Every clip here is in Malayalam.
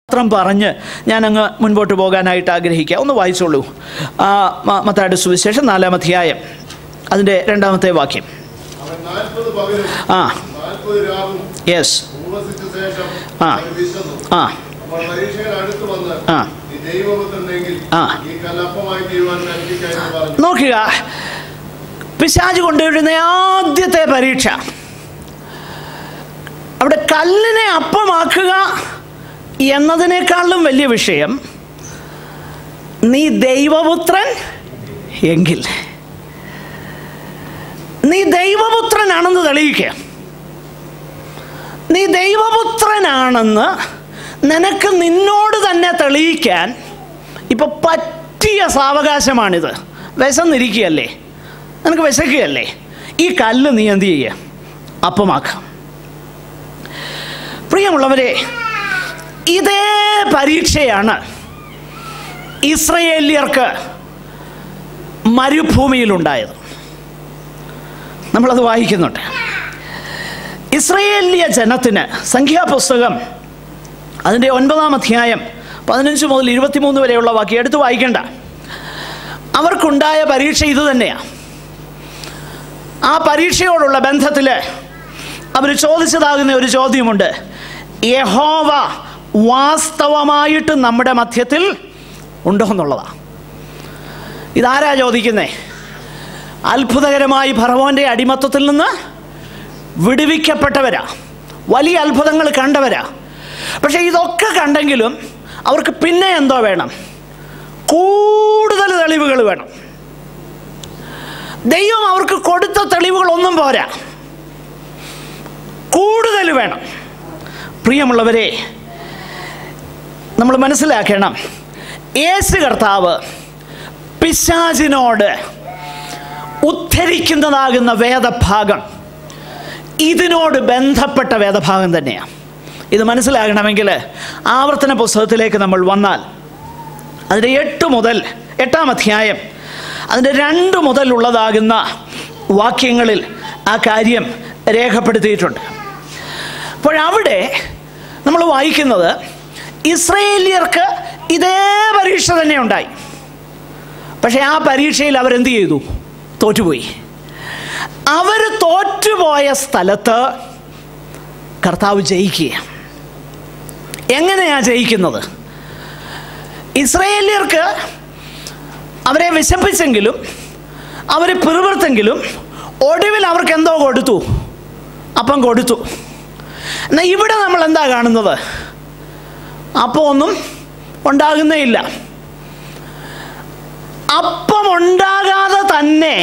മാത്രം പറഞ്ഞ് ഞാനങ്ങ് മുൻപോട്ട് പോകാനായിട്ട് ആഗ്രഹിക്കുക ഒന്ന് വായിച്ചോളൂ ആ, മ- മത്തായിയുടെ സുവിശേഷം നാലാം അധ്യായം അതിൻ്റെ രണ്ടാമത്തെ വാക്യം അവൻ നാൽപ്പത് പകലും ആ നാൽപ്പത് രാവും യെസ് ഉപവസിച്ച ശേഷം ആ. അവൻ വിശന്നു ആ അപ്പോൾ പരീക്ഷകൻ അടുത്ത് വന്ന് ആ. നീ ദൈവപുത്രനെങ്കിൽ ആ. ഈ കല്ലപ്പമായി തീരുവാൻ കൽപ്പിക്കാമെന്ന് പറഞ്ഞു നോക്കുക പിശാജ് കൊണ്ടുവരുന്ന ആദ്യത്തെ പരീക്ഷ അവിടെ കല്ലിനെ അപ്പമാക്കുക എന്നതിനേക്കാളും വലിയ വിഷയം നീ ദൈവപുത്രൻ എങ്കിൽ നീ ദൈവപുത്രനാണെന്ന് തെളിയിക്കുക നീ ദൈവപുത്രനാണെന്ന് നിനക്ക് നിന്നോട് തന്നെ തെളിയിക്കാൻ ഇപ്പൊ പറ്റിയ സാവകാശമാണിത് വിശന്നിരിക്കുകയല്ലേ നിനക്ക് വിശക്കുകയല്ലേ ഈ കല്ല് നീ എന്ത് ചെയ്യുക അപ്പമാക്കാം പ്രിയമുള്ളവരെ ഇതേ പരീക്ഷയാണ് ഇസ്രയേലിയർക്ക് മരുഭൂമിയിലുണ്ടായത് നമ്മളത് വായിക്കുന്നുണ്ട് ഇസ്രയേലിയ ജനത്തിന് സംഖ്യാപുസ്തകം അതിൻ്റെ ഒൻപതാം അധ്യായം പതിനഞ്ച് മുതൽ ഇരുപത്തിമൂന്ന് വരെയുള്ള വാക്യം എടുത്ത് വായിക്കണ്ട അവർക്കുണ്ടായ പരീക്ഷ ഇത് തന്നെയാണ് ആ പരീക്ഷയോടുള്ള ബന്ധത്തിൽ അവർ ചോദിച്ചതാകുന്ന ഒരു ചോദ്യമുണ്ട് യഹോവ വാസ്തവമായിട്ട് നമ്മുടെ മധ്യത്തിൽ ഉണ്ടോ എന്നുള്ളതാണ് ഇതാരാ ചോദിക്കുന്നേ അത്ഭുതകരമായി ഭർവോൻ്റെ അടിമത്തത്തിൽ നിന്ന് വിടുവിക്കപ്പെട്ടവരാ വലിയ അത്ഭുതങ്ങൾ കണ്ടവരാ പക്ഷെ ഇതൊക്കെ കണ്ടെങ്കിലും അവർക്ക് പിന്നെ എന്തോ വേണം കൂടുതൽ തെളിവുകൾ വേണം ദൈവം അവർക്ക് കൊടുത്ത തെളിവുകളൊന്നും പോരാ കൂടുതൽ വേണം പ്രിയമുള്ളവരെ നമ്മൾ മനസ്സിലാക്കണം യേശു കർത്താവ് പിശാചിനോട് ഉദ്ധരിക്കുന്നതാകുന്ന വേദഭാഗം ഇതിനോട് ബന്ധപ്പെട്ട വേദഭാഗം തന്നെയാണ് ഇത് മനസ്സിലാകണമെങ്കിൽ ആവർത്തന പുസ്തകത്തിലേക്ക് നമ്മൾ വന്നാൽ അതിൻ്റെ എട്ട് മുതൽ എട്ടാം അധ്യായം അതിൻ്റെ രണ്ട് മുതലുള്ളതാകുന്ന വാക്യങ്ങളിൽ ആ കാര്യം രേഖപ്പെടുത്തിയിട്ടുണ്ട് അപ്പോൾ അവിടെ നമ്മൾ വായിക്കുന്നത് ഇസ്രയേലിയർക്ക് ഇതേ പരീക്ഷ തന്നെ ഉണ്ടായി പക്ഷേ ആ പരീക്ഷയിൽ അവരെന്ത് ചെയ്തു തോറ്റുപോയി അവർ തോറ്റുപോയ സ്ഥലത്ത് കർത്താവ് ജയിക്കുക എങ്ങനെയാ ജയിക്കുന്നത് ഇസ്രയേലിയർക്ക് അവരെ വിശപ്പിച്ചെങ്കിലും അവരെ പിറുപിറുത്തെങ്കിലും ഒടുവിൽ അവർക്ക് എന്തോ കൊടുത്തു അപ്പം കൊടുത്തു എന്നാൽ ഇവിടെ നമ്മൾ എന്താ കാണുന്നത് അപ്പം ഒന്നും ഉണ്ടാകുന്നേ ഇല്ല അപ്പം ഉണ്ടാകാതെ തന്നെ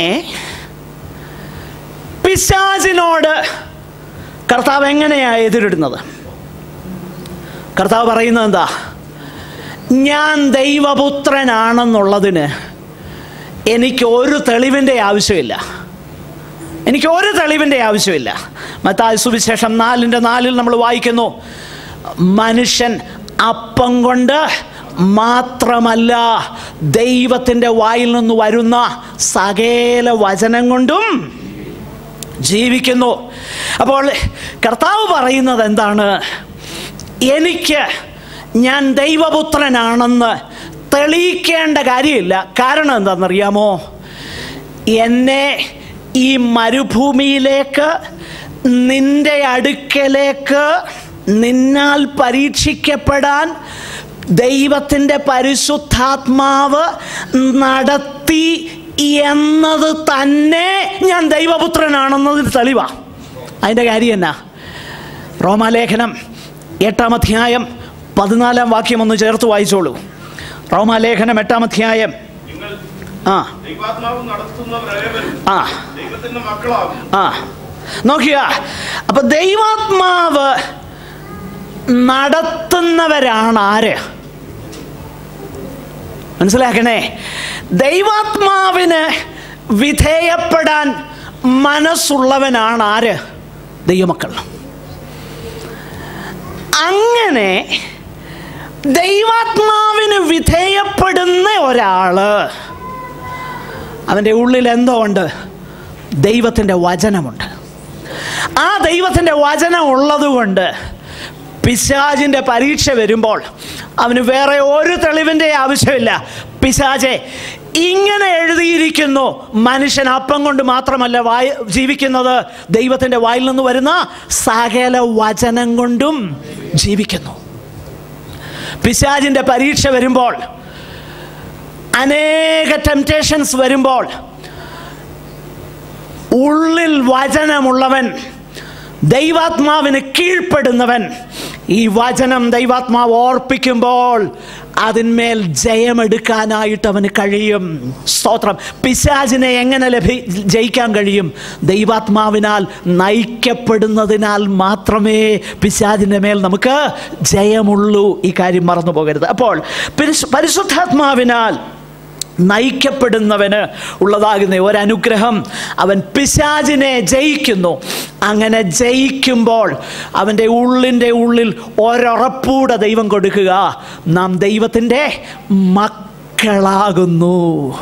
പിശാചിനോട് കർത്താവ് എങ്ങനെയാ എതിരിടുന്നത് കർത്താവ് പറയുന്നത് എന്താ ഞാൻ ദൈവപുത്രനാണെന്നുള്ളതിന് എനിക്ക് ഒരു തെളിവിൻ്റെ ആവശ്യമില്ല എനിക്ക് ഒരു തെളിവിൻ്റെ ആവശ്യമില്ല മത്തായ സുവിശേഷം നാലിൻ്റെ നാലിൽ നമ്മൾ വായിക്കുന്നു മനുഷ്യൻ അപ്പം കൊണ്ട് മാത്രമല്ല ദൈവത്തിൻ്റെ വായിൽ നിന്ന് വരുന്ന സകല വചനം കൊണ്ടും ജീവിക്കുന്നു അപ്പോൾ കർത്താവ് പറയുന്നത് എന്താണ് എനിക്ക് ഞാൻ ദൈവപുത്രനാണെന്ന് തെളിയിക്കേണ്ട കാര്യമില്ല കാരണം എന്താണെന്നറിയാമോ എന്നെ ഈ മരുഭൂമിയിലേക്ക് നിന്റെ അടുക്കലേക്ക് നിന്നാൽ പരീക്ഷിക്കപ്പെടാൻ ദൈവത്തിൻ്റെ പരിശുദ്ധാത്മാവ് നടത്തി എന്നത് തന്നെ ഞാൻ ദൈവപുത്രനാണെന്നതിന് തെളിവാ അതിൻ്റെ കാര്യം എന്നാ റോമാലേഖനം എട്ടാം അധ്യായം പതിനാലാം വാക്യം ഒന്ന് ചേർത്ത് വായിച്ചോളൂ റോമാലേഖനം എട്ടാം അധ്യായം നിങ്ങൾ ആ ദൈവാത്മാവ് നടത്തുന്നവരേവരും ആ ദൈവത്തിന്റെ മക്കളാകും ആ നോക്കുക അപ്പൊ ദൈവാത്മാവ് നടത്തുന്നവരാണ് ആര് മനസ്സിലാക്കണേ ദൈവാത്മാവിന് വിധേയപ്പെടാൻ മനസ്സുള്ളവനാണ് ആര് ദൈവമക്കൾ അങ്ങനെ ദൈവാത്മാവിന് വിധേയപ്പെടുന്ന ഒരാള് അവൻ്റെ ഉള്ളിൽ എന്തോ ഉണ്ട് ദൈവത്തിൻ്റെ വചനമുണ്ട് ആ ദൈവത്തിൻ്റെ വചനം ഉള്ളതുകൊണ്ട് പിശാജിൻ്റെ പരീക്ഷ വരുമ്പോൾ അവന് വേറെ ഒരു തെളിവിൻ്റെ ആവശ്യമില്ല പിശാജെ ഇങ്ങനെ എഴുതിയിരിക്കുന്നു മനുഷ്യൻ അപ്പം കൊണ്ട് മാത്രമല്ല വായ ജീവിക്കുന്നത് ദൈവത്തിൻ്റെ വായിൽ നിന്ന് വരുന്ന സകല വചനം കൊണ്ടും ജീവിക്കുന്നു പിശാജിൻ്റെ പരീക്ഷ വരുമ്പോൾ അനേക ടെംപ്റ്റേഷൻസ് വരുമ്പോൾ ഉള്ളിൽ വചനമുള്ളവൻ ദൈവാത്മാവിന് കീഴ്പ്പെടുന്നവൻ ഈ വചനം ദൈവാത്മാവ് ഓർപ്പിക്കുമ്പോൾ അതിന്മേൽ ജയമെടുക്കാനായിട്ട് അവന് കഴിയും സ്തോത്രം പിശാചിനെ എങ്ങനെ ലഭി ജയിക്കാൻ കഴിയും ദൈവാത്മാവിനാൽ നയിക്കപ്പെടുന്നതിനാൽ മാത്രമേ പിശാചിൻ്റെ മേൽ നമുക്ക് ജയമുള്ളൂ ഈ കാര്യം മറന്നു പോകരുത് അപ്പോൾ പരിശു- പരിശുദ്ധാത്മാവിനാൽ നയിക്കപ്പെടുന്നവന് ഉള്ളതാകുന്ന ഒരനുഗ്രഹം അവൻ പിശാചിനെ ജയിക്കുന്നു അങ്ങനെ ജയിക്കുമ്പോൾ അവൻ്റെ ഉള്ളിൻ്റെ ഉള്ളിൽ ഒരറപ്പൂടെ ദൈവം കൊടുക്കുക നാം ദൈവത്തിൻ്റെ മക്കളാകുന്നു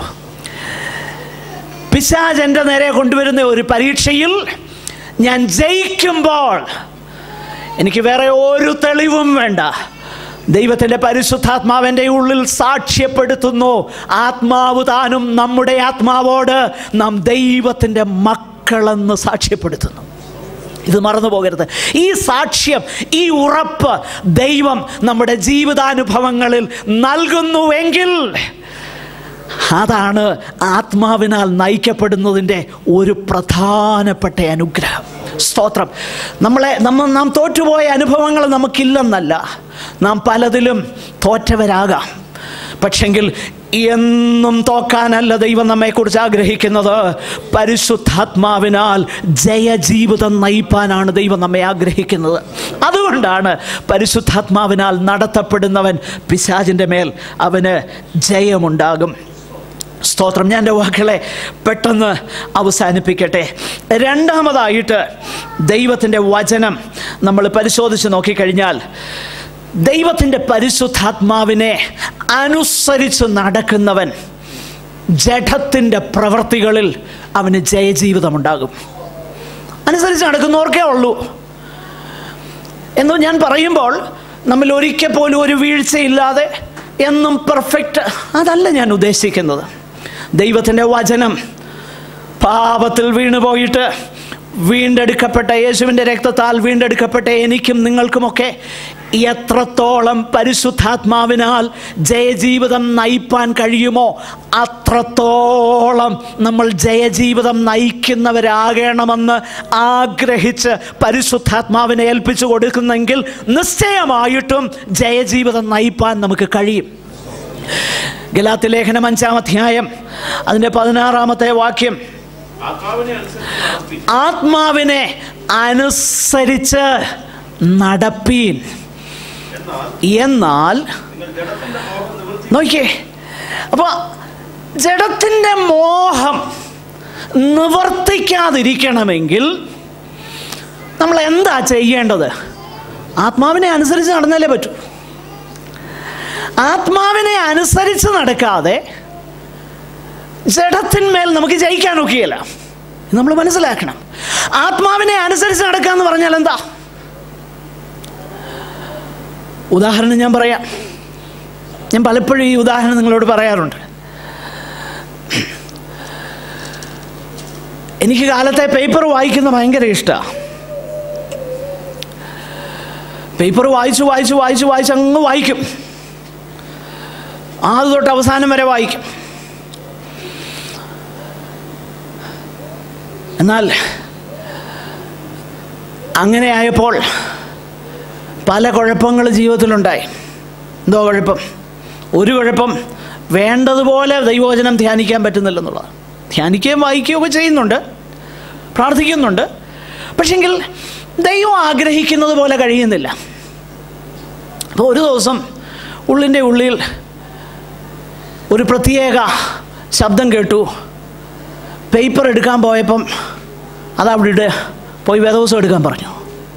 പിശാജ് എൻ്റെ നേരെ കൊണ്ടുവരുന്ന ഒരു പരീക്ഷയിൽ ഞാൻ ജയിക്കുമ്പോൾ എനിക്ക് വേറെ ഒരു തെളിവും വേണ്ട ദൈവത്തിൻ്റെ പരിശുദ്ധാത്മാവിൻ്റെ ഉള്ളിൽ സാക്ഷ്യപ്പെടുത്തുന്നു ആത്മാവ് താനും നമ്മുടെ ആത്മാവോട് നാം ദൈവത്തിൻ്റെ മക്കളെന്ന് സാക്ഷ്യപ്പെടുത്തുന്നു ഇത് മറന്നു പോകരുത് ഈ സാക്ഷ്യം ഈ ഉറപ്പ് ദൈവം നമ്മുടെ ജീവിതാനുഭവങ്ങളിൽ നൽകുന്നുവെങ്കിൽ അതാണ് ആത്മാവിനാൽ നയിക്കപ്പെടുന്നതിൻ്റെ ഒരു പ്രധാനപ്പെട്ട അനുഗ്രഹം സ്തോത്രം നമ്മളെ നമ്മൾ നാം തോറ്റുപോയ അനുഭവങ്ങൾ നമുക്കില്ലെന്നല്ല നാം പലതിലും തോറ്റവരാകാം പക്ഷെങ്കിൽ എന്നും തോക്കാനല്ല ദൈവം നമ്മെക്കുറിച്ച് ആഗ്രഹിക്കുന്നത് പരിശുദ്ധാത്മാവിനാൽ ജയജീവിതം നയിപ്പാനാണ് ദൈവം നമ്മെ ആഗ്രഹിക്കുന്നത് അതുകൊണ്ടാണ് പരിശുദ്ധാത്മാവിനാൽ നടത്തപ്പെടുന്നവൻ പിശാചിൻ്റെ മേൽ അവന് ജയമുണ്ടാകും സ്തോത്രം ഞാൻ എൻ്റെ വാക്കുകളെ പെട്ടെന്ന് അവസാനിപ്പിക്കട്ടെ രണ്ടാമതായിട്ട് ദൈവത്തിൻ്റെ വചനം നമ്മൾ പരിശോധിച്ച് നോക്കിക്കഴിഞ്ഞാൽ ദൈവത്തിൻ്റെ പരിശുദ്ധാത്മാവിനെ അനുസരിച്ച് നടക്കുന്നവൻ ജഡത്തിൻ്റെ പ്രവൃത്തികളിൽ അവന് ജയജീവിതമുണ്ടാകും അനുസരിച്ച് നടക്കുന്നവർക്കേ ഉള്ളൂ എന്ന് ഞാൻ പറയുമ്പോൾ നമ്മൾ ഒരിക്കൽ പോലും ഒരു വീഴ്ചയില്ലാതെ എന്നും പെർഫെക്റ്റ് അതല്ല ഞാൻ ഉദ്ദേശിക്കുന്നത് ദൈവത്തിൻ്റെ വചനം പാപത്തിൽ വീണുപോയിട്ട് വീണ്ടെടുക്കപ്പെട്ട യേശുവിൻ്റെ രക്തത്താൽ വീണ്ടെടുക്കപ്പെട്ട എനിക്കും നിങ്ങൾക്കുമൊക്കെ എത്രത്തോളം പരിശുദ്ധാത്മാവിനാൽ ജയജീവിതം നയിപ്പാൻ കഴിയുമോ അത്രത്തോളം നമ്മൾ ജയജീവിതം നയിക്കുന്നവരാകണമെന്ന് ആഗ്രഹിച്ച് പരിശുദ്ധാത്മാവിനെ ഏൽപ്പിച്ചു കൊടുക്കുന്നെങ്കിൽ നിശ്ചയമായിട്ടും ജയജീവിതം നയിപ്പാൻ നമുക്ക് കഴിയും ഗലാത്തി ലേഖനം അഞ്ചാം അധ്യായം അതിൻ്റെ പതിനാറാമത്തെ വാക്യം ആത്മാവിനെ അനുസരിച്ച് നടത്തി ആത്മാവിനെ അനുസരിച്ച് നടപ്പീൻ എന്നാൽ എന്നാൽ നിങ്ങൾ ജഡത്തിന്റെ മോഹം നിവൃത്തി നോക്കിയേ അപ്പോൾ ജഡത്തിൻ്റെ മോഹം നിവർത്തിക്കാതിരിക്കണമെങ്കിൽ നമ്മൾ എന്താ ചെയ്യേണ്ടത് ആത്മാവിനെ അനുസരിച്ച് നടന്നാലേ പറ്റൂ ആത്മാവിനെ അനുസരിച്ച് നടക്കാതെ ജഡത്തിന്മേൽ നമുക്ക് ജയിക്കാൻ ഒക്കുകയില്ല നമ്മൾ മനസ്സിലാക്കണം ആത്മാവിനെ അനുസരിച്ച് നടക്കുക എന്ന് പറഞ്ഞാൽ എന്താ ഉദാഹരണം ഞാൻ പറയാം ഞാൻ പലപ്പോഴും ഈ ഉദാഹരണം നിങ്ങളോട് പറയാറുണ്ട് എനിക്ക് കാലത്തെ പേപ്പർ വായിക്കുന്ന ഭയങ്കര ഇഷ്ടമാണ് പേപ്പർ വായിച്ചു വായിച്ചു വായിച്ചു വായിച്ച് അങ്ങ് വായിക്കും ആദ്യം തൊട്ട് അവസാനം വരെ വായിക്കും എന്നാൽ അങ്ങനെ ആയപ്പോൾ പല കുഴപ്പങ്ങൾ ജീവിതത്തിലുണ്ടായി എന്തോ കുഴപ്പം ഒരു കുഴപ്പം വേണ്ടതുപോലെ ദൈവവചനം ധ്യാനിക്കാൻ പറ്റുന്നില്ലെന്നുള്ളത് ധ്യാനിക്കുകയും വായിക്കുകയും ഒക്കെ ചെയ്യുന്നുണ്ട് പ്രാർത്ഥിക്കുന്നുണ്ട് പക്ഷെങ്കിൽ ദൈവം ആഗ്രഹിക്കുന്നത് പോലെ കഴിയുന്നില്ല അപ്പോൾ ഒരു ദിവസം ഉള്ളിൻ്റെ ഉള്ളിൽ ഒരു പ്രത്യേക ശബ്ദം കേട്ടു പേപ്പർ എടുക്കാൻ പോയപ്പം അതവിടെ ഇട് പോയി വേദവസം എടുക്കാൻ പറഞ്ഞു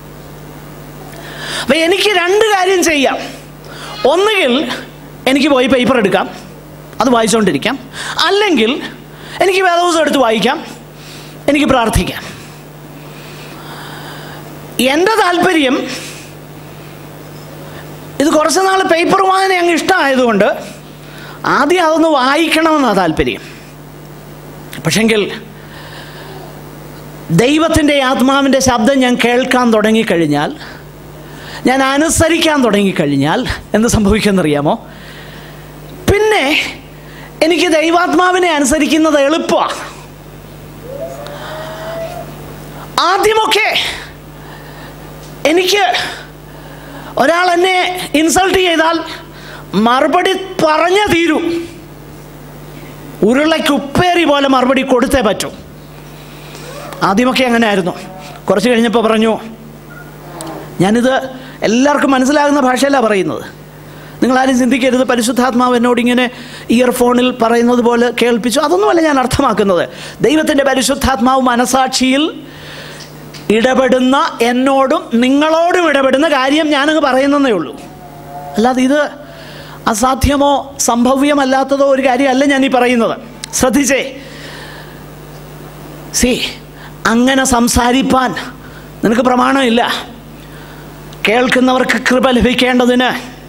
അപ്പം എനിക്ക് രണ്ട് കാര്യം ചെയ്യാം ഒന്നുകിൽ എനിക്ക് പോയി പേപ്പർ എടുക്കാം അത് വായിച്ചുകൊണ്ടിരിക്കാം അല്ലെങ്കിൽ എനിക്ക് വേദവസം എടുത്ത് വായിക്കാം എനിക്ക് പ്രാർത്ഥിക്കാം എൻ്റെ താല്പര്യം ഇത് കുറച്ച് നാൾ പേപ്പർ വായന അങ്ങ് ഇഷ്ടമായതുകൊണ്ട് ആദ്യം അതൊന്ന് വായിക്കണമെന്നാണ് താല്പര്യം പക്ഷെങ്കിൽ ദൈവത്തിൻ്റെ ആത്മാവിൻ്റെ ശബ്ദം ഞാൻ കേൾക്കാൻ തുടങ്ങിക്കഴിഞ്ഞാൽ ഞാൻ അനുസരിക്കാൻ തുടങ്ങിക്കഴിഞ്ഞാൽ എന്ത് സംഭവിക്കുമെന്നറിയാമോ പിന്നെ എനിക്ക് ദൈവാത്മാവിനെ അനുസരിക്കുന്നത് എളുപ്പമാണ് ആദ്യമൊക്കെ എനിക്ക് ഒരാൾ എന്നെ ഇൻസൾട്ട് ചെയ്താൽ മറുപടി പറഞ്ഞേ തീരൂ ഉരുളയ്ക്ക് ഉപ്പേരി പോലെ മറുപടി കൊടുത്തേ പറ്റൂ ആദ്യമൊക്കെ അങ്ങനെ ആയിരുന്നു കുറച്ച് കഴിഞ്ഞപ്പോൾ പറഞ്ഞു ഞാനിത് എല്ലാവർക്കും മനസ്സിലാകുന്ന ഭാഷയല്ല പറയുന്നത് നിങ്ങളാരും ചിന്തിക്കരുത് പരിശുദ്ധാത്മാവ് എന്നോട് ഇങ്ങനെ ഇയർഫോണിൽ പറയുന്നത് പോലെ കേൾപ്പിച്ചു അതൊന്നുമല്ല ഞാൻ അർത്ഥമാക്കുന്നത് ദൈവത്തിൻ്റെ പരിശുദ്ധാത്മാവ് മനസാക്ഷിയിൽ ഇടപെടുന്ന എന്നോടും നിങ്ങളോടും ഇടപെടുന്ന കാര്യം ഞാനങ്ങ് പറയുന്നതേ ഉള്ളൂ അല്ലാതെ ഇത് അസാധ്യമോ സംഭവ്യമല്ലാത്തതോ ഒരു കാര്യമല്ല ഞാൻ ഈ പറയുന്നത് ശ്രദ്ധിച്ചേ സി അങ്ങനെ സംസാരിപ്പാൻ നിനക്ക് പ്രമാണമില്ല കേൾക്കുന്നവർക്ക് കൃപ ലഭിക്കേണ്ടതിന്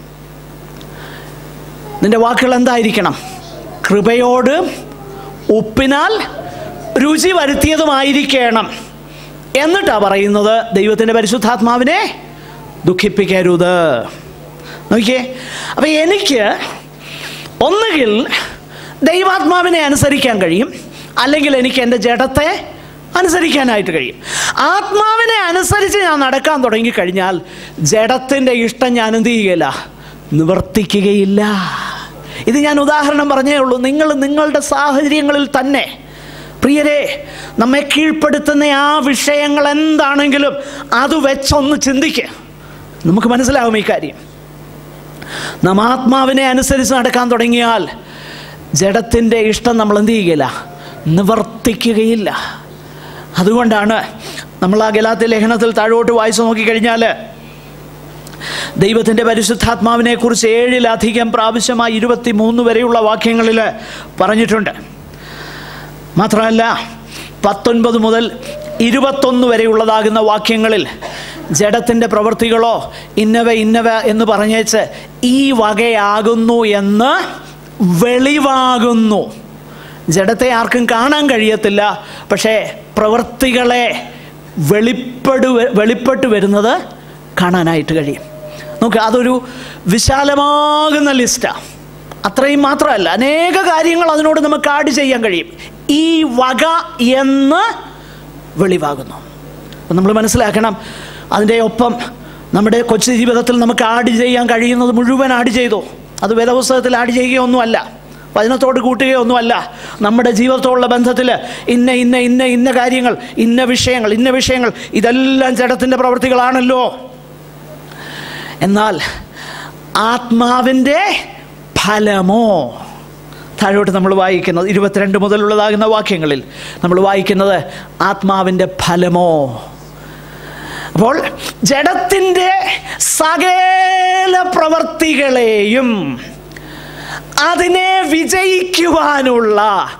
നിന്റെ വാക്കുകൾ എന്തായിരിക്കണം കൃപയോട് ഉപ്പിനാൽ രുചി വരുത്തിയതുമായിരിക്കണം എന്നിട്ടാ പറയുന്നത് ദൈവത്തിൻ്റെ പരിശുദ്ധാത്മാവിനെ ദുഃഖിപ്പിക്കരുത് നോക്കിയേ അപ്പം എനിക്ക് ഒന്നുകിൽ ദൈവാത്മാവിനെ അനുസരിക്കാൻ കഴിയും അല്ലെങ്കിൽ എനിക്ക് എൻ്റെ ജഡത്തെ അനുസരിക്കാനായിട്ട് കഴിയും ആത്മാവിനെ അനുസരിച്ച് ഞാൻ നടക്കാൻ തുടങ്ങിക്കഴിഞ്ഞാൽ ജഡത്തിൻ്റെ ഇഷ്ടം ഞാൻ എന്ത് ചെയ്യുകയില്ല നിവർത്തിക്കുകയില്ല ഇത് ഞാൻ ഉദാഹരണം പറഞ്ഞേ ഉള്ളൂ നിങ്ങൾ നിങ്ങളുടെ സാഹചര്യങ്ങളിൽ തന്നെ പ്രിയരെ നമ്മെ കീഴ്പ്പെടുത്തുന്ന ആ വിഷയങ്ങൾ എന്താണെങ്കിലും അത് വെച്ചൊന്ന് ചിന്തിക്കുക നമുക്ക് മനസ്സിലാവും ഈ കാര്യം നാം ആത്മാവിനെ അനുസരിച്ച് നടക്കാൻ തുടങ്ങിയാൽ ജഡത്തിൻ്റെ ഇഷ്ടം നമ്മൾ എന്ത് ചെയ്യുകയില്ല നിവർത്തിക്കുകയില്ല അതുകൊണ്ടാണ് നമ്മൾ ആ ഗലാത്തി ലേഖനത്തിൽ താഴോട്ട് വായിച്ചു നോക്കിക്കഴിഞ്ഞാൽ ദൈവത്തിൻ്റെ പരിശുദ്ധാത്മാവിനെ കുറിച്ച് ഏഴിലധികം പ്രാവശ്യമായി ഇരുപത്തി മൂന്ന് വരെയുള്ള വാക്യങ്ങളിൽ പറഞ്ഞിട്ടുണ്ട് മാത്രമല്ല പത്തൊൻപത് മുതൽ ഇരുപത്തൊന്ന് വരെയുള്ളതാകുന്ന വാക്യങ്ങളിൽ ജഡത്തിൻ്റെ പ്രവൃത്തികളോ ഇന്നവ ഇന്നവ എന്ന് പറഞ്ഞേച്ച് ഈ വകയാകുന്നു എന്ന് വെളിവാകുന്നു ജഡത്തെ ആർക്കും കാണാൻ കഴിയത്തില്ല പക്ഷേ പ്രവൃത്തികളെ വെളിപ്പെടു വെളിപ്പെട്ട് വരുന്നത് കാണാനായിട്ട് കഴിയും നോക്ക് അതൊരു വിശാലമാകുന്ന ലിസ്റ്റാണ് അത്രയും മാത്രമല്ല അനേക കാര്യങ്ങൾ അതിനോട് നമുക്ക് ആഡ് ചെയ്യാൻ കഴിയും ഈ വക എന്ന് വെളിവാകുന്നു അപ്പം നമ്മൾ മനസ്സിലാക്കണം അതിൻ്റെ ഒപ്പം നമ്മുടെ കൊച്ചു ജീവിതത്തിൽ നമുക്ക് ആഡ് ചെയ്യാൻ കഴിയുന്നത് മുഴുവൻ ആഡ് ചെയ്തു അത് വേദപുസ്തകത്തിൽ ആഡ് ചെയ്യുകയൊന്നുമല്ല വചനത്തോട് കൂട്ടുകയൊന്നുമല്ല നമ്മുടെ ജീവിതത്തോടുള്ള ബന്ധത്തിൽ ഇന്ന ഇന്ന ഇന്ന ഇന്ന കാര്യങ്ങൾ ഇന്ന വിഷയങ്ങൾ ഇന്ന വിഷയങ്ങൾ ഇതെല്ലാം ജഡത്തിൻ്റെ പ്രവൃത്തികളാണല്ലോ എന്നാൽ ആത്മാവിൻ്റെ ഫലമോ താഴോട്ട് നമ്മൾ വായിക്കുന്നത് ഇരുപത്തിരണ്ട് മുതലുള്ളതാകുന്ന വാക്യങ്ങളിൽ നമ്മൾ വായിക്കുന്നത് ആത്മാവിൻ്റെ ഫലമോ അപ്പോൾ ജഡത്തിൻ്റെ സകല പ്രവർത്തികളെയും അതിനെ വിജയിക്കുവാനുള്ള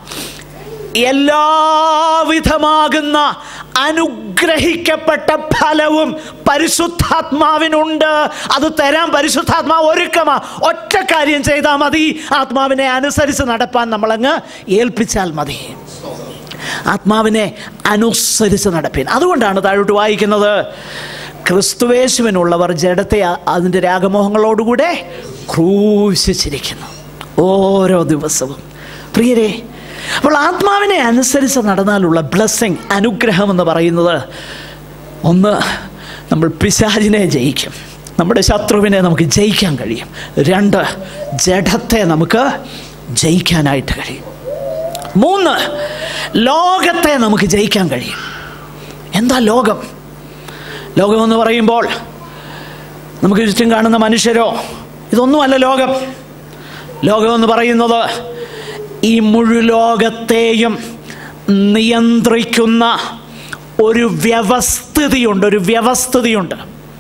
എല്ലാവിധമാകുന്ന അനുഗ്രഹിക്കപ്പെട്ട ഫലവും പരിശുദ്ധാത്മാവിനുണ്ട് അത് തരാൻ പരിശുദ്ധാത്മാവ് ഒരുക്കമാ ഒറ്റ കാര്യം ചെയ്താൽ മതി ആത്മാവിനെ അനുസരിച്ച് നടപ്പാൻ നമ്മളങ്ങ് ഏൽപ്പിച്ചാൽ മതി ആത്മാവിനെ അനുസരിച്ച് നടപ്പിൻ അതുകൊണ്ടാണ് താഴോട്ട് വായിക്കുന്നത് ക്രിസ്തുവേശുവിനുള്ളവർ ജഡത്തെ അ- അതിൻ്റെ രാഗമോഹങ്ങളോടുകൂടെ ക്രൂശിച്ചിരിക്കുന്നു ഓരോ ദിവസവും പ്രിയരെ അപ്പോൾ ആത്മാവിനെ അനുസരിച്ച് നടന്നാലുള്ള ബ്ലെസ്സിങ് അനുഗ്രഹം എന്ന് പറയുന്നത് ഒന്ന് നമ്മൾ പിശാചിനെ ജയിക്കും നമ്മുടെ ശത്രുവിനെ നമുക്ക് ജയിക്കാൻ കഴിയും രണ്ട് ജഡത്തെ നമുക്ക് ജയിക്കാനായിട്ട് കഴിയും മൂന്ന് ലോകത്തെ നമുക്ക് ജയിക്കാൻ കഴിയും എന്താ ലോകം ലോകമെന്ന് പറയുമ്പോൾ നമുക്ക് ചുറ്റും കാണുന്ന മനുഷ്യരോ ഇതൊന്നുമല്ല ലോകം ലോകമെന്ന് പറയുന്നത് ഈ മുഴുലോകത്തെയും നിയന്ത്രിക്കുന്ന ഒരു വ്യവസ്ഥിതിയുണ്ട് ഒരു വ്യവസ്ഥിതിയുണ്ട്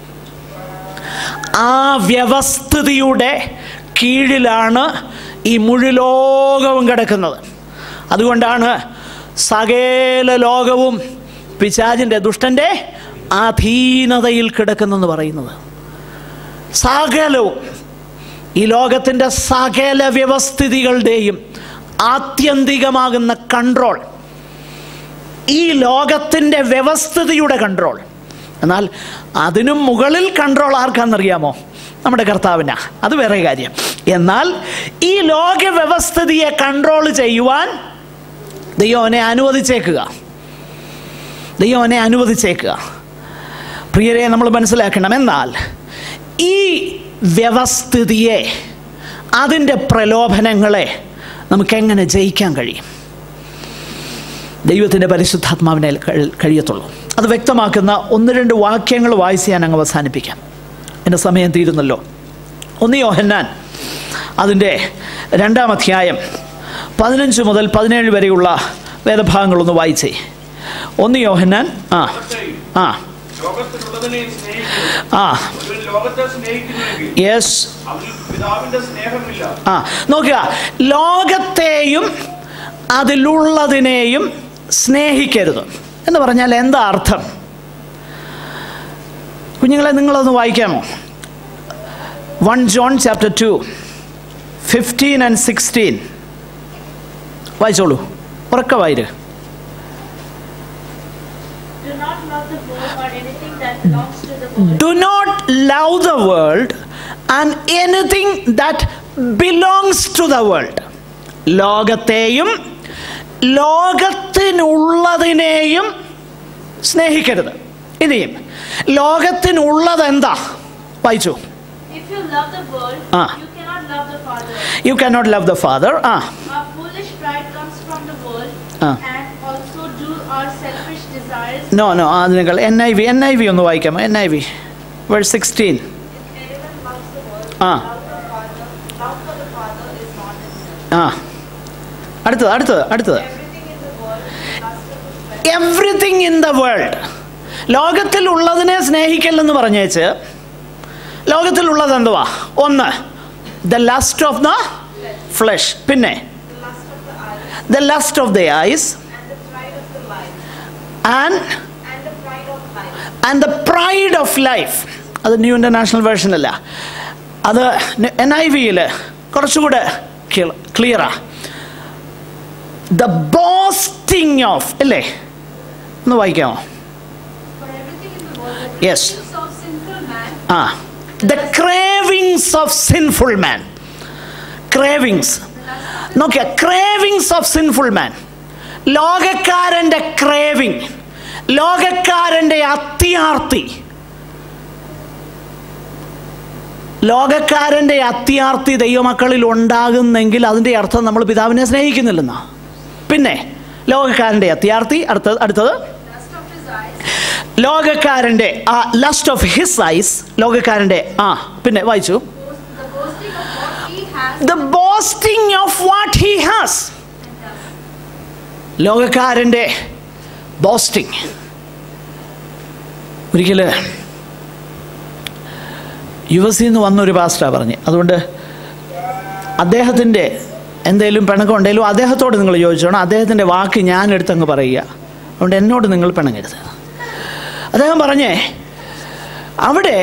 ആ വ്യവസ്ഥിതിയുടെ കീഴിലാണ് ഈ മുഴുലോകവും കിടക്കുന്നത് അതുകൊണ്ടാണ് സകല ലോകവും പിശാചിൻ്റെ ദുഷ്ടൻ്റെ അധീനതയിൽ കിടക്കുന്നെന്ന് പറയുന്നത് സകലവും ഈ ലോകത്തിൻ്റെ സകല വ്യവസ്ഥിതികളുടെയും ആത്യന്തികമാകുന്ന കൺട്രോൾ ഈ ലോകത്തിൻ്റെ വ്യവസ്ഥിതിയുടെ കൺട്രോൾ എന്നാൽ അതിനും മുകളിൽ കൺട്രോൾ ആർക്കാണെന്നറിയാമോ നമ്മുടെ കർത്താവിനാ അത് വേറെ കാര്യം എന്നാൽ ഈ ലോക വ്യവസ്ഥിതിയെ കൺട്രോൾ ചെയ്യുവാൻ ദൈവനെ അനുവദിച്ചേക്കുക ദൈവനെ അനുവദിച്ചേക്കുക പ്രിയരെ നമ്മൾ മനസ്സിലാക്കണം എന്നാൽ ഈ വ്യവസ്ഥിതിയെ അതിൻ്റെ പ്രലോഭനങ്ങളെ നമുക്കെങ്ങനെ ജയിക്കാൻ കഴിയും ദൈവത്തിൻ്റെ പരിശുദ്ധാത്മാവിനെ കഴി- കഴിയത്തുള്ളൂ അത് വ്യക്തമാക്കുന്ന ഒന്ന് രണ്ട് വാക്യങ്ങൾ വായിച്ച് ഞാൻ അങ്ങ് അവസാനിപ്പിക്കാം എൻ്റെ സമയം തീരുന്നല്ലോ ഒന്ന് യോഹന്നാൻ അതിൻ്റെ രണ്ടാം അധ്യായം പതിനഞ്ച് മുതൽ പതിനേഴ് വരെയുള്ള വേദഭാഗങ്ങളൊന്ന് വായിച്ചേ ഒന്ന് യോഹന്നാൻ ആ ആ ലോകത്തിലുള്ളതിനെ സ്നേഹിക്കുന്നു ആ ഒരുവൻ ലോകത്തെ സ്നേഹിക്കുന്നുവെങ്കിൽ യെസ് അവനിൽ പിതാവിന്റെ സ്നേഹമില്ല ആ നോക്കുക ലോകത്തെയും അതിലുള്ളതിനെയും സ്നേഹിക്കരുത് എന്ന് പറഞ്ഞാൽ എന്താ അർത്ഥം കുഞ്ഞുങ്ങളെ നിങ്ങളൊന്ന് വായിക്കാമോ one John chapter two fifteen and sixteen വായിച്ചോളൂ ഉറക്ക വായിര് Do not love the world or anything that belongs to the world. Do not love the world and anything that belongs to the world ലോകത്തെയും ലോകത്തിനുള്ളതിനെയും സ്നേഹിക്കരുത് ഇനിയും ലോകത്തിനുള്ളത് എന്താ വായിച്ചു If you love the world, Ah. you cannot love the Father. You cannot love the Father ആ Our foolish pride comes from the world, Ah. and also do our selfish desires. No no അതിനേക്കാൾ N I V N I V ഒന്ന് വായിക്കാമോ N I V verse sixteen If anyone loves the world, Ah. love the Father, love for the Father is not in him. ആ അടുത്തത് അടുത്തത് അടുത്തത് Everything in the world, lust of the flesh, everything in the world ലോകത്തിലുള്ളതിനെ സ്നേഹിക്കല്ലെന്ന് പറഞ്ഞേച്ച് ലോകത്തിലുള്ളത് എന്തുവാ ഒന്ന് the lust of the flesh പിന്നെ the lust of the eyes, the lust of the eyes and the pride of the life, and and the pride of life. And the pride of life അത് ന്യൂ ഇൻ്റർനാഷണൽ വേർഷനല്ല അത് എൻ ഐ വിയിൽ കുറച്ചുകൂടെ ക്ലിയറാ ദ ബോസ്റ്റിംഗ് ഓഫ് അല്ലേ ഒന്ന് വായിക്കാമോ For everything in the world, the Yes. cravings of sinful man, ആ the cravings of sinful man cravings നോക്കിയ ക്രേവിങ്സ് ഓഫ് സിൻഫുൾ മാൻ ലോകക്കാരൻ്റെ ക്രേവിങ് ലോകക്കാരൻ്റെ അത്യാർത്തി ലോകക്കാരൻ്റെ അത്യാർത്തി ദൈവമക്കളിൽ ഉണ്ടാകുന്നെങ്കിൽ അതിൻ്റെ അർത്ഥം നമ്മൾ പിതാവിനെ സ്നേഹിക്കുന്നില്ലെന്നാ പിന്നെ ലോകക്കാരൻ്റെ അത്യാർത്തി അടുത്തത് അടുത്തത് lust of his eyes, ലോകക്കാരൻ്റെ ആ ലസ്റ്റ് ഓഫ് ഹിസ് ഐസ് ലോകക്കാരൻ്റെ ആ പിന്നെ വായിച്ചു boast- the boasting of what he the boasting of what he has has and does. ലോകക്കാരൻ്റെ ബോസ്റ്റിംഗ് ഒരിക്കൽ യു എസ് നിന്ന് വന്നൊരു പാസ്റ്റാ പറഞ്ഞ് അതുകൊണ്ട് അദ്ദേഹത്തിൻ്റെ എന്തേലും പിണക്കം ഉണ്ടെങ്കിലും അദ്ദേഹത്തോട് നിങ്ങൾ ചോദിച്ചോണം അദ്ദേഹത്തിൻ്റെ വാക്ക് ഞാൻ എടുത്തങ്ങ് പറയുക അതുകൊണ്ട് എന്നോട് നിങ്ങൾ പിണങ്ങരുത് അദ്ദേഹം പറഞ്ഞേ അവിടെ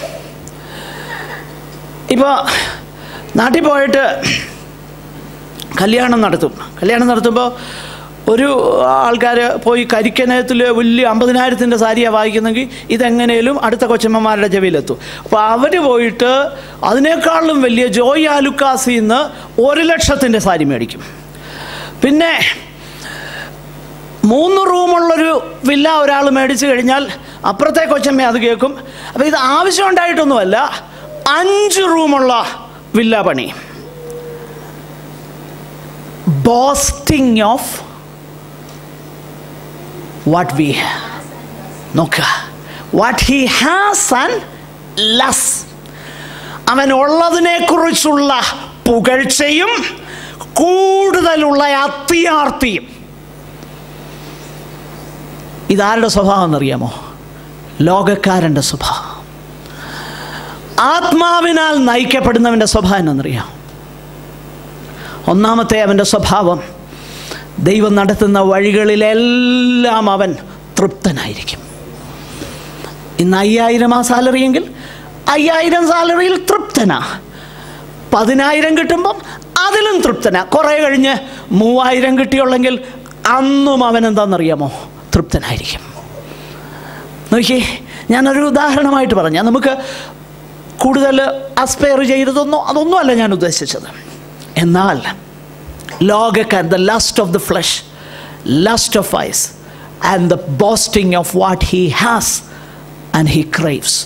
ഇപ്പോൾ നാട്ടിൽ പോയിട്ട് കല്യാണം നടത്തും കല്യാണം നടത്തുമ്പോൾ ഒരു ആൾക്കാർ പോയി കരിക്കനത്തിൽ വലിയ അമ്പതിനായിരത്തിൻ്റെ സാരിയാണ് വാങ്ങിക്കുന്നെങ്കിൽ ഇതെങ്ങനെയും അടുത്ത കൊച്ചമ്മമാരുടെ ചെവിയിലെത്തും അപ്പോൾ അവർ പോയിട്ട് അതിനേക്കാളും വലിയ ജോയ് ആലുക്കാസിൽ നിന്ന് ഒരു ലക്ഷത്തിൻ്റെ സാരി മേടിക്കും പിന്നെ മൂന്ന് റൂമുള്ളൊരു വില്ല ഒരാൾ മേടിച്ചു കഴിഞ്ഞാൽ അപ്പുറത്തെ കൊച്ചമ്മ അത് കേൾക്കും അപ്പോൾ ഇത് ആവശ്യമുണ്ടായിട്ടൊന്നുമല്ല അഞ്ച് റൂമുള്ള വില്ല പണി ബോസ്റ്റിംഗ് ഓഫ് വാട്ട് വി നോക്കുക what he has and lust അവൻ ഉള്ളതിനെക്കുറിച്ചുള്ള പുകഴ്ചയും കൂടുതലുള്ള അത്യാർത്തിയും ഇതാരുടെ സ്വഭാവം എന്നറിയാമോ ലോകക്കാരൻ്റെ സ്വഭാവം ആത്മാവിനാൽ നയിക്കപ്പെടുന്നവൻ്റെ സ്വഭാവം എന്നറിയാം ഒന്നാമത്തെ അവൻ്റെ സ്വഭാവം ദൈവം നടത്തുന്ന വഴികളിലെല്ലാം അവൻ തൃപ്തനായിരിക്കും ഇന്ന് അയ്യായിരം ആ സാലറിയെങ്കിൽ അയ്യായിരം സാലറിയിൽ തൃപ്തനാ പതിനായിരം കിട്ടുമ്പം അതിലും തൃപ്തനാ കുറേ കഴിഞ്ഞ് മൂവായിരം കിട്ടിയുള്ളെങ്കിൽ അന്നും അവൻ എന്താണെന്നറിയാമോ തൃപ്തനായിരിക്കും നോക്കിയേ ഞാനൊരു ഉദാഹരണമായിട്ട് പറഞ്ഞാൽ നമുക്ക് കൂടുതൽ അസ്പയർ ചെയ്തതൊന്നും അതൊന്നും അല്ല ഞാൻ ഉദ്ദേശിച്ചത് എന്നാൽ ലോകക്കാർ the lust of the flesh lust of eyes and the boasting of what he has and he craves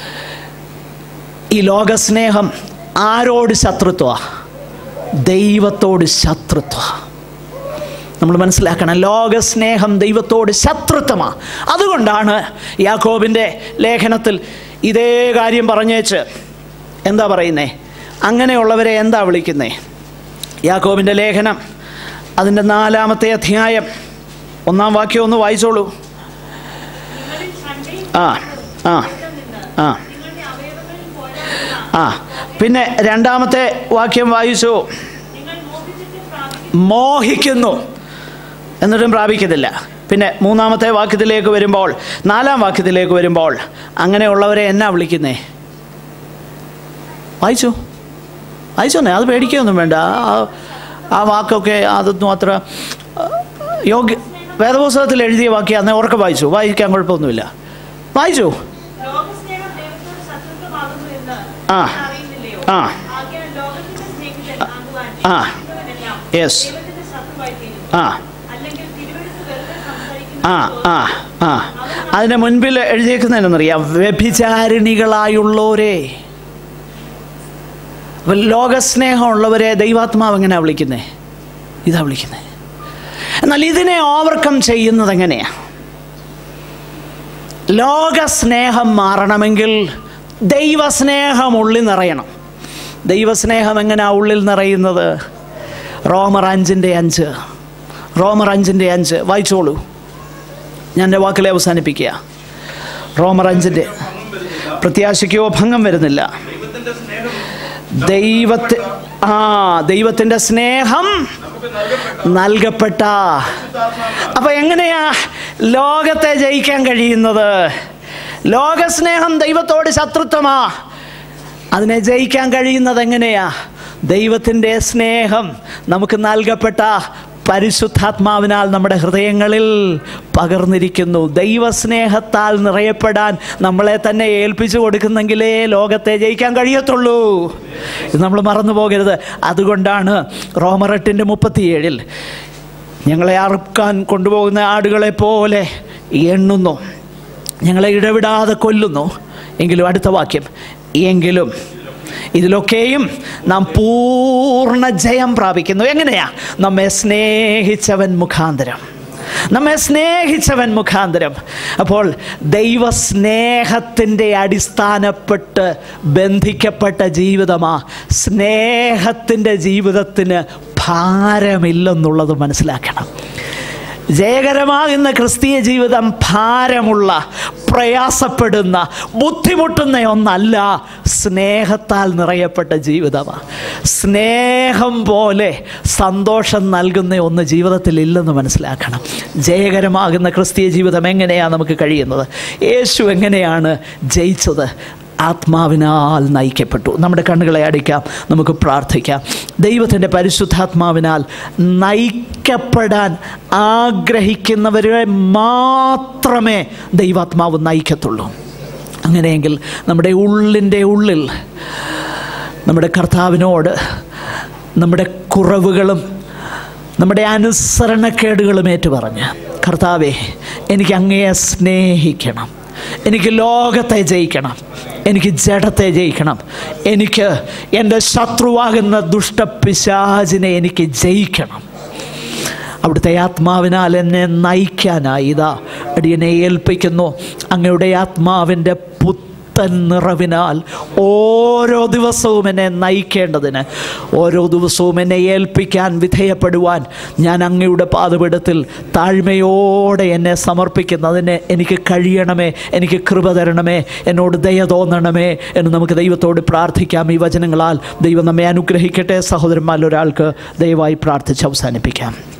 ഈ ലോകസ്നേഹം ആരോട് ശത്രുത്വ ദൈവത്തോട് ശത്രുത്വ നമ്മൾ മനസ്സിലാക്കണം ലോകസ്നേഹം ദൈവത്തോട് ശത്രുത്വമാണ് അതുകൊണ്ടാണ് യാക്കോബിൻ്റെ ലേഖനത്തിൽ ഇതേ കാര്യം പറഞ്ഞേച്ച് എന്താ പറയുന്നേ അങ്ങനെയുള്ളവരെ എന്താ വിളിക്കുന്നേ യാക്കോബിൻ്റെ ലേഖനം അതിൻ്റെ നാലാമത്തെ അധ്യായം ഒന്നാം വാക്യം ഒന്ന് വായിച്ചോളൂ നിങ്ങളിൽ സൺഡേയും ആ ആ നിന്ന് ആ നിങ്ങളുടെ അവയവങ്ങളിൽ പോരാടുന്ന ആ പിന്നെ രണ്ടാമത്തെ വാക്യം വായിച്ചു നിങ്ങൾ മോഹിച്ചിട്ട് പ്രാപിക്കും മോഹിക്കുന്നു എന്നിട്ടും പ്രാപിക്കത്തില്ല പിന്നെ മൂന്നാമത്തെ വാക്യത്തിലേക്ക് വരുമ്പോൾ നാലാം വാക്യത്തിലേക്ക് വരുമ്പോൾ അങ്ങനെയുള്ളവരെ എന്നാ വിളിക്കുന്നേ വായിച്ചു വായിച്ചോന്നേ അത് പേടിക്കുകയൊന്നും വേണ്ട ആ- ആ വാക്കൊക്കെ അതൊന്നും അത്ര ആ, യോഗ്യ വേദപുസ്തകത്തിൽ എഴുതിയ വാക്യം അന്നേ ഉറക്കെ വായിച്ചു വായിക്കാൻ കുഴപ്പമൊന്നുമില്ല വായിച്ചു ലോകസ്നേഹം ദൈവത്തോട് ശത്രുത്വമാകുന്നു എന്ന് ആ. നിങ്ങൾ അറിയുന്നില്ലയോ ആ. ആകയാൽ ലോകത്തിന്റെ സ്നേഹിതൻ ആകുവാൻ ആ. ഇച്ഛിക്കുന്നവനെല്ലാം Yes. ദൈവത്തിന്റെ ശത്രുവായി തീരും ആ അല്ലെങ്കിൽ തിരുവെടുത്ത് വെറുതെ ആ സംസാരിക്കുന്ന ആ ആ അതിന് മുൻപിൽ എഴുതിയേക്കുന്നതെന്നറിയാം വ്യഭിചാരിണികളായുള്ളവരെ അപ്പൊ ലോകസ്നേഹമുള്ളവരെ ദൈവാത്മാവ് എങ്ങനെയാ വിളിക്കുന്നേ ഇതാ വിളിക്കുന്നേ എന്നാൽ ഇതിനെ ഓവർകം ചെയ്യുന്നത് എങ്ങനെയാ ലോകസ്നേഹം മാറണമെങ്കിൽ ദൈവസ്നേഹം ഉള്ളിൽ നിറയണം ദൈവസ്നേഹം എങ്ങനെയാ ഉള്ളിൽ നിറയുന്നത് റോമർ അഞ്ചിൻ്റെ അഞ്ച് റോമർ അഞ്ചിൻ്റെ അഞ്ച് വായിച്ചോളൂ ഞാൻ എൻ്റെ വാക്കിലെ അവസാനിപ്പിക്കുക റോമർ അഞ്ചിൻ്റെ പ്രത്യാശയ്ക്കോ ഭംഗം വരുന്നില്ല ദൈവത്തിന്റെ സ്നേഹം ദൈവത്തെ ആ ദൈവത്തിൻ്റെ സ്നേഹം നമുക്ക് നൽകപ്പെട്ട നൽകപ്പെട്ട പരിശുദ്ധാത്മാവിനാൽ അപ്പൊ എങ്ങനെയാ ലോകത്തെ ജയിക്കാൻ കഴിയുന്നത് ലോകസ്നേഹം ദൈവത്തോട് ശത്രുത്വമാ അതിനെ ജയിക്കാൻ കഴിയുന്നത് എങ്ങനെയാ ദൈവത്തിൻ്റെ സ്നേഹം നമുക്ക് നൽകപ്പെട്ട പരിശുദ്ധാത്മാവിനാൽ നമ്മുടെ ഹൃദയങ്ങളിൽ പകർന്നിരിക്കുന്നു ദൈവസ്നേഹത്താൽ നിറയപ്പെടാൻ നമ്മളെ തന്നെ ഏൽപ്പിച്ചു കൊടുക്കുന്നെങ്കിലേ ലോകത്തെ ജയിക്കാൻ കഴിയത്തുള്ളൂ ഇത് നമ്മൾ മറന്നു പോകരുത് അതുകൊണ്ടാണ് റോമറെട്ടിൻ്റെ മുപ്പത്തിയേഴിൽ ഞങ്ങളെ അറുക്കാൻ കൊണ്ടുപോകുന്ന ആടുകളെ പോലെ എണ്ണുന്നു ഞങ്ങളെ ഇടവിടാതെ കൊല്ലുന്നു എങ്കിലും അടുത്ത വാക്യം എങ്കിലും ഇതിലൊക്കെയും നാം പൂർണ്ണ ജയം പ്രാപിക്കുന്നു എങ്ങനെയാ നമ്മെ സ്നേഹിച്ചവൻ മുഖാന്തരം നമ്മെ സ്നേഹിച്ചവൻ മുഖാന്തരം അപ്പോൾ ദൈവസ്നേഹത്തിൻ്റെ അടിസ്ഥാനപ്പെട്ട് ബന്ധിക്കപ്പെട്ട ജീവിതമാ സ്നേഹത്തിൻ്റെ ജീവിതത്തിന് ഭാരമില്ലെന്നുള്ളത് മനസ്സിലാക്കണം ജയകരമാകുന്ന ക്രിസ്തീയ ജീവിതം ഭാരമുള്ള പ്രയാസപ്പെടുന്ന ബുദ്ധിമുട്ടുന്ന ഒന്നല്ല സ്നേഹത്താൽ നിറയപ്പെട്ട ജീവിതമാണ് സ്നേഹം പോലെ സന്തോഷം നൽകുന്ന ഒന്ന് ജീവിതത്തിൽ ഇല്ലെന്ന് മനസ്സിലാക്കണം ജയകരമാകുന്ന ക്രിസ്തീയ ജീവിതം എങ്ങനെയാണ് നമുക്ക് കഴിയുന്നത് യേശു എങ്ങനെയാണ് ജയിച്ചത് ആത്മാവിനാൽ നയിക്കപ്പെട്ടു നമ്മുടെ കണ്ണുകളെ അടിക്കാം നമുക്ക് പ്രാർത്ഥിക്കാം ദൈവത്തിൻ്റെ പരിശുദ്ധാത്മാവിനാൽ നയിക്കപ്പെടാൻ ആഗ്രഹിക്കുന്നവരെ മാത്രമേ ദൈവാത്മാവ് നയിക്കത്തുള്ളൂ അങ്ങനെയെങ്കിൽ നമ്മുടെ ഉള്ളിൻ്റെ ഉള്ളിൽ നമ്മുടെ കർത്താവിനോട് നമ്മുടെ കുറവുകളും നമ്മുടെ അനുസരണക്കേടുകളും ഏറ്റുപറഞ്ഞ് കർത്താവെ എനിക്ക് അങ്ങയെ സ്നേഹിക്കണം എനിക്ക് ലോകത്തെ ജയിക്കണം എനിക്ക് ജഡത്തെ ജയിക്കണം എനിക്ക് എൻ്റെ ശത്രുവാകുന്ന ദുഷ്ടപിശാചിനെ എനിക്ക് ജയിക്കണം അവിടുത്തെ ആത്മാവിനാൽ എന്നെ നയിക്കാനായി ഇതാ അടിയനെ ഏൽപ്പിക്കുന്നു അങ്ങയുടെ ആത്മാവിൻ്റെ പുത്തൻ നിറവിനാൽ ഓരോ ദിവസവും എന്നെ നയിക്കേണ്ടതിന് ഓരോ ദിവസവും എന്നെ ഏൽപ്പിക്കാൻ വിധേയപ്പെടുവാൻ ഞാൻ അങ്ങയുടെ പാതപിടത്തിൽ താഴ്മയോടെ എന്നെ സമർപ്പിക്കുന്നതിന് എനിക്ക് കഴിയണമേ എനിക്ക് കൃപ തരണമേ എന്നോട് ദയ തോന്നണമേ എന്ന് നമുക്ക് ദൈവത്തോട് പ്രാർത്ഥിക്കാം ഈ വചനങ്ങളാൽ ദൈവം നമ്മെ അനുഗ്രഹിക്കട്ടെ സഹോദരന്മാരിൽ ഒരാൾക്ക് ദയവായി പ്രാർത്ഥിച്ച് അവസാനിപ്പിക്കാം